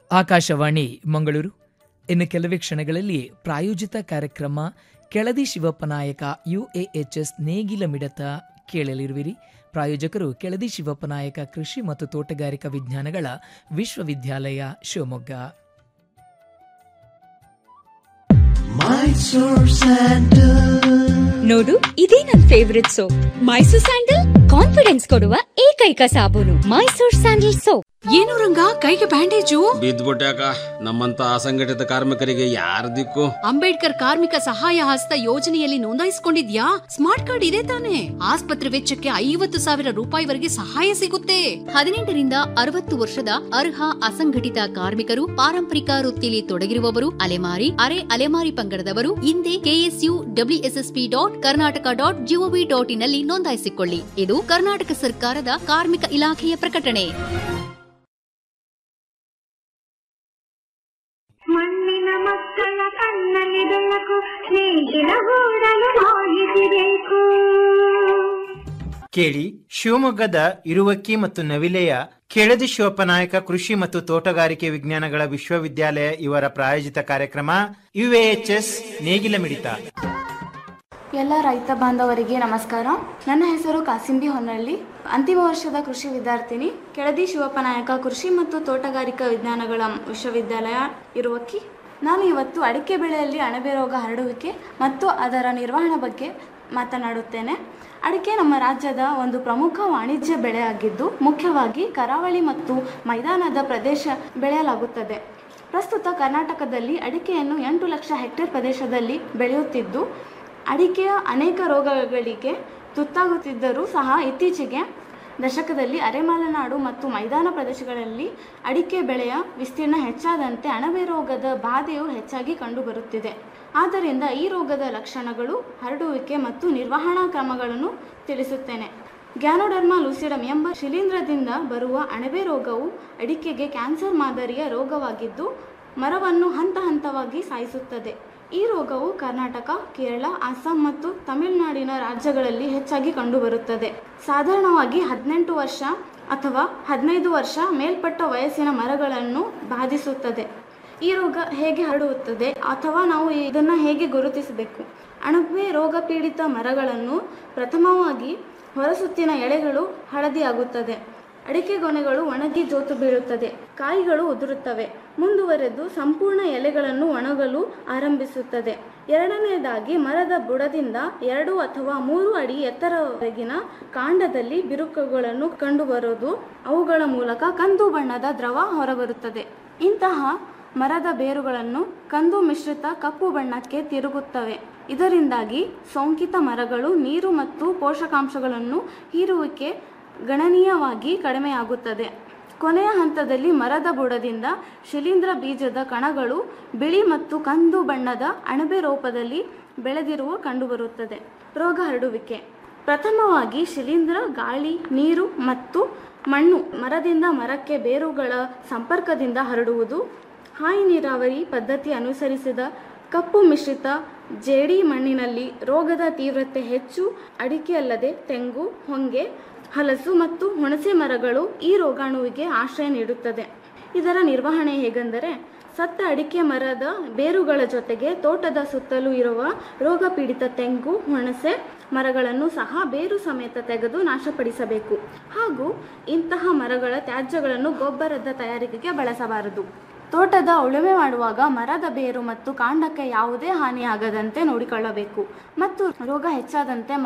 ಆಕಾಶವಾಣಿ ಮಂಗಳೂರು ಇನ್ನು ಕೆಲವೇ ಕ್ಷಣಗಳಲ್ಲಿ ಪ್ರಾಯೋಜಿತ ಕಾರ್ಯಕ್ರಮ ಕೆಳದಿ ಶಿವಪ್ಪ ನಾಯಕ ಯುಎಎಚ್ಎಸ್ ನೇಗಿಲ ಮಿಡತ ಕೇಳಲಿರುವಿರಿ ಪ್ರಾಯೋಜಕರು ಕೆಳದಿ ಶಿವಪ್ಪ ನಾಯಕ ಕೃಷಿ ಮತ್ತು ತೋಟಗಾರಿಕಾ ವಿಜ್ಞಾನಗಳ ವಿಶ್ವವಿದ್ಯಾಲಯ ಶಿವಮೊಗ್ಗ ನೋಡು ಇದೇ ನನ್ favourite soap Mysore sandal confidence ಕೊಡುವ ಏಕೈಕ ಸಾಬೂನು ಮೈಸೂರ್ ಸ್ಯಾಂಡಲ್ ಸೋಪ್ ಏನು ರಂಗ ಕೈಗೆ ಬ್ಯಾಂಡೇಜು ಬಿದ್ದ್ಬಿಟ್ಯಾಕ ನಮ್ಮಂತ ಅಸಂಘಟಿತ ಕಾರ್ಮಿಕರಿಗೆ ಯಾರ ದಿಕ್ಕು ಅಂಬೇಡ್ಕರ್ ಕಾರ್ಮಿಕ ಸಹಾಯ ಹಸ್ತ ಯೋಜನೆಯಲ್ಲಿ ನೋಂದಾಯಿಸಿಕೊಂಡಿದ್ಯಾ ಸ್ಮಾರ್ಟ್ ಕಾರ್ಡ್ ಇದೆ ತಾನೆ ಆಸ್ಪತ್ರೆ ವೆಚ್ಚಕ್ಕೆ ಐವತ್ತು ಸಾವಿರ ರೂಪಾಯಿವರೆಗೆ ಸಹಾಯ ಸಿಗುತ್ತೆ ಹದಿನೆಂಟರಿಂದ ಅರವತ್ತು ವರ್ಷದ ಅರ್ಹ ಅಸಂಘಟಿತ ಕಾರ್ಮಿಕರು ಪಾರಂಪರಿಕ ವೃತ್ತಿಯಲ್ಲಿ ತೊಡಗಿರುವವರು ಅಲೆಮಾರಿ ಅರೆ ಅಲೆಮಾರಿ ಪಂಗಡದವರು ಹಿಂದೆ K S U W S S P dot Karnataka dot G O V dot ಇನ್ನಲ್ಲಿ ನೋಂದಾಯಿಸಿಕೊಳ್ಳಿ ಇದು ಕರ್ನಾಟಕ ಸರ್ಕಾರದ ಕಾರ್ಮಿಕ ಇಲಾಖೆಯ ಪ್ರಕಟಣೆ ಮಣ್ಣಿನ ಮಕ್ಕಳ ಕಣ್ಣಲ್ಲಿ ಬೆಳಕು ನೇಗಿಲ ಗೂಡಲು ಮಾಹಿತಿಬೇಕು ಕೇಳಿ ಶಿವಮೊಗ್ಗದ ಇರುವಕ್ಕಿ ಮತ್ತು ನವಿಲೆಯ ಕೆಳದಿ ಶಿವಪ್ಪನಾಯಕ ಕೃಷಿ ಮತ್ತು ತೋಟಗಾರಿಕೆ ವಿಜ್ಞಾನಗಳ ವಿಶ್ವವಿದ್ಯಾಲಯ ಇವರ ಪ್ರಾಯೋಜಿತ ಕಾರ್ಯಕ್ರಮ ಯುಎಎಚ್ಎಸ್ ನೇಗಿಲ ಮಿಡಿತ ಎಲ್ಲ ರೈತ ಬಾಂಧವರಿಗೆ ನಮಸ್ಕಾರ ನನ್ನ ಹೆಸರು ಕಾಸಿಂಬಿ ಹೊನ್ನಳ್ಳಿ ಅಂತಿಮ ವರ್ಷದ ಕೃಷಿ ವಿದ್ಯಾರ್ಥಿನಿ ಕೆಳದಿ ಶಿವಪ್ಪನಾಯಕ ಕೃಷಿ ಮತ್ತು ತೋಟಗಾರಿಕಾ ವಿಜ್ಞಾನಗಳ ವಿಶ್ವವಿದ್ಯಾಲಯ ಇರುವಕ್ಕಿ ನಾನು ಇವತ್ತು ಅಡಿಕೆ ಬೆಳೆಯಲ್ಲಿ ಅಣಬೆ ರೋಗ ಹರಡುವಿಕೆ ಮತ್ತು ಅದರ ನಿರ್ವಹಣೆ ಬಗ್ಗೆ ಮಾತನಾಡುತ್ತೇನೆ ಅಡಿಕೆ ನಮ್ಮ ರಾಜ್ಯದ ಒಂದು ಪ್ರಮುಖ ವಾಣಿಜ್ಯ ಬೆಳೆಯಾಗಿದ್ದು ಮುಖ್ಯವಾಗಿ ಕರಾವಳಿ ಮತ್ತು ಮೈದಾನದ ಪ್ರದೇಶ ಬೆಳೆಯಲಾಗುತ್ತದೆ ಪ್ರಸ್ತುತ ಕರ್ನಾಟಕದಲ್ಲಿ ಅಡಿಕೆಯನ್ನು ಎಂಟು ಲಕ್ಷ ಹೆಕ್ಟೇರ್ ಪ್ರದೇಶದಲ್ಲಿ ಬೆಳೆಯುತ್ತಿದ್ದು ಅಡಿಕೆಯ ಅನೇಕ ರೋಗಗಳಿಗೆ ತುತ್ತಾಗುತ್ತಿದ್ದರೂ ಸಹ ಇತ್ತೀಚೆಗೆ ದಶಕದಲ್ಲಿ ಅರೆಮಲೆನಾಡು ಮತ್ತು ಮೈದಾನ ಪ್ರದೇಶಗಳಲ್ಲಿ ಅಡಿಕೆ ಬೆಳೆಯ ವಿಸ್ತೀರ್ಣ ಹೆಚ್ಚಾದಂತೆ ಅಣಬೆ ರೋಗದ ಬಾಧೆಯು ಹೆಚ್ಚಾಗಿ ಕಂಡುಬರುತ್ತಿದೆ ಆದ್ದರಿಂದ ಈ ರೋಗದ ಲಕ್ಷಣಗಳು ಹರಡುವಿಕೆ ಮತ್ತು ನಿರ್ವಹಣಾ ಕ್ರಮಗಳನ್ನು ತಿಳಿಸುತ್ತೇನೆ ಗ್ಯಾನೋಡರ್ಮಾ ಲೂಸಿಡಮ್ ಎಂಬ ಶಿಲೀಂಧ್ರದಿಂದ ಬರುವ ಅಣಬೆ ರೋಗವು ಅಡಿಕೆಗೆ ಕ್ಯಾನ್ಸರ್ ಮಾದರಿಯ ರೋಗವಾಗಿದ್ದು ಮರವನ್ನು ಹಂತ ಹಂತವಾಗಿ ಸಾಯಿಸುತ್ತದೆ ಈ ರೋಗವು ಕರ್ನಾಟಕ ಕೇರಳ ಅಸ್ಸಾಂ ಮತ್ತು ತಮಿಳುನಾಡಿನ ರಾಜ್ಯಗಳಲ್ಲಿ ಹೆಚ್ಚಾಗಿ ಕಂಡುಬರುತ್ತದೆ ಸಾಧಾರಣವಾಗಿ ಹದಿನೆಂಟು ವರ್ಷ ಅಥವಾ ಹದಿನೈದು ವರ್ಷ ಮೇಲ್ಪಟ್ಟ ವಯಸ್ಸಿನ ಮರಗಳನ್ನು ಬಾಧಿಸುತ್ತದೆ ಈ ರೋಗ ಹೇಗೆ ಹರಡುತ್ತದೆ ಅಥವಾ ನಾವು ಇದನ್ನು ಹೇಗೆ ಗುರುತಿಸಬೇಕು ಅಣಬೆ ರೋಗ ಪೀಡಿತ ಮರಗಳನ್ನು ಪ್ರಥಮವಾಗಿ ಹೊರಸುತ್ತಿನ ಎಳೆಗಳು ಹಳದಿಯಾಗುತ್ತದೆ ಅಡಿಕೆ ಗೊನೆಗಳು ಒಣಗಿ ಜೋತು ಬೀಳುತ್ತದೆ ಕಾಯಿಗಳು ಉದುರುತ್ತವೆ ಮುಂದುವರೆದು ಸಂಪೂರ್ಣ ಎಲೆಗಳನ್ನು ಒಣಗಲು ಆರಂಭಿಸುತ್ತದೆ ಎರಡನೆಯದಾಗಿ ಮರದ ಬುಡದಿಂದ ಎರಡು ಅಥವಾ ಮೂರು ಅಡಿ ಎತ್ತರವರೆಗಿನ ಕಾಂಡದಲ್ಲಿ ಬಿರುಕುಗಳನ್ನು ಕಂಡುಬರುವುದು ಅವುಗಳ ಮೂಲಕ ಕಂದು ಬಣ್ಣದ ದ್ರವ ಹೊರಬರುತ್ತದೆ ಇಂತಹ ಮರದ ಬೇರುಗಳನ್ನು ಕಂದು ಮಿಶ್ರಿತ ಕಪ್ಪು ಬಣ್ಣಕ್ಕೆ ತಿರುಗುತ್ತವೆ ಇದರಿಂದಾಗಿ ಸೋಂಕಿತ ಮರಗಳು ನೀರು ಮತ್ತು ಪೋಷಕಾಂಶಗಳನ್ನು ಹೀರುವಿಕೆ ಗಣನೀಯವಾಗಿ ಕಡಿಮೆಯಾಗುತ್ತದೆ ಕೊನೆಯ ಹಂತದಲ್ಲಿ ಮರದ ಬುಡದಿಂದ ಶಿಲೀಂಧ್ರ ಬೀಜದ ಕಣಗಳು ಬಿಳಿ ಮತ್ತು ಕಂದು ಬಣ್ಣದ ಅಣಬೆ ರೂಪದಲ್ಲಿ ಬೆಳೆದಿರುವ ಕಂಡುಬರುತ್ತದೆ ರೋಗ ಹರಡುವಿಕೆ ಪ್ರಥಮವಾಗಿ ಶಿಲೀಂಧ್ರ ಗಾಳಿ ನೀರು ಮತ್ತು ಮಣ್ಣು ಮರದಿಂದ ಮರಕ್ಕೆ ಬೇರುಗಳ ಸಂಪರ್ಕದಿಂದ ಹರಡುವುದು ಹಾಯಿ ನೀರಾವರಿ ಪದ್ಧತಿ ಅನುಸರಿಸಿದ ಕಪ್ಪು ಮಿಶ್ರಿತ ಜೇಡಿ ಮಣ್ಣಿನಲ್ಲಿ ರೋಗದ ತೀವ್ರತೆ ಹೆಚ್ಚು ಅಡಿಕೆ ಅಲ್ಲದೆ ತೆಂಗು ಹೊಂಗೆ ಹಲಸು ಮತ್ತು ಹುಣಸೆ ಮರಗಳು ಈ ರೋಗಾಣುವಿಗೆ ಆಶ್ರಯ ನೀಡುತ್ತದೆ ಇದರ ನಿರ್ವಹಣೆ ಹೇಗೆಂದರೆ ಸತ್ತ ಅಡಿಕೆ ಮರದ ಬೇರುಗಳ ಜೊತೆಗೆ ತೋಟದ ಸುತ್ತಲೂ ಇರುವ ರೋಗ ಪೀಡಿತ ತೆಂಗು ಹುಣಸೆ ಮರಗಳನ್ನು ಸಹ ಬೇರು ಸಮೇತ ತೆಗೆದು ನಾಶಪಡಿಸಬೇಕು ಹಾಗೂ ಇಂತಹ ಮರಗಳ ತ್ಯಾಜ್ಯಗಳನ್ನು ಗೊಬ್ಬರದ ತಯಾರಿಕೆಗೆ ಬಳಸಬಾರದು ತೋಟದ ಉಳುಮೆ ಮಾಡುವಾಗ ಮರದ ಬೇರು ಮತ್ತು ಕಾಂಡಕ್ಕೆ ಯಾವುದೇ ಹಾನಿಯಾಗದಂತೆ ನೋಡಿಕೊಳ್ಳಬೇಕು ಮತ್ತು ರೋಗ ಹೆಚ್ಚಾದಂತೆ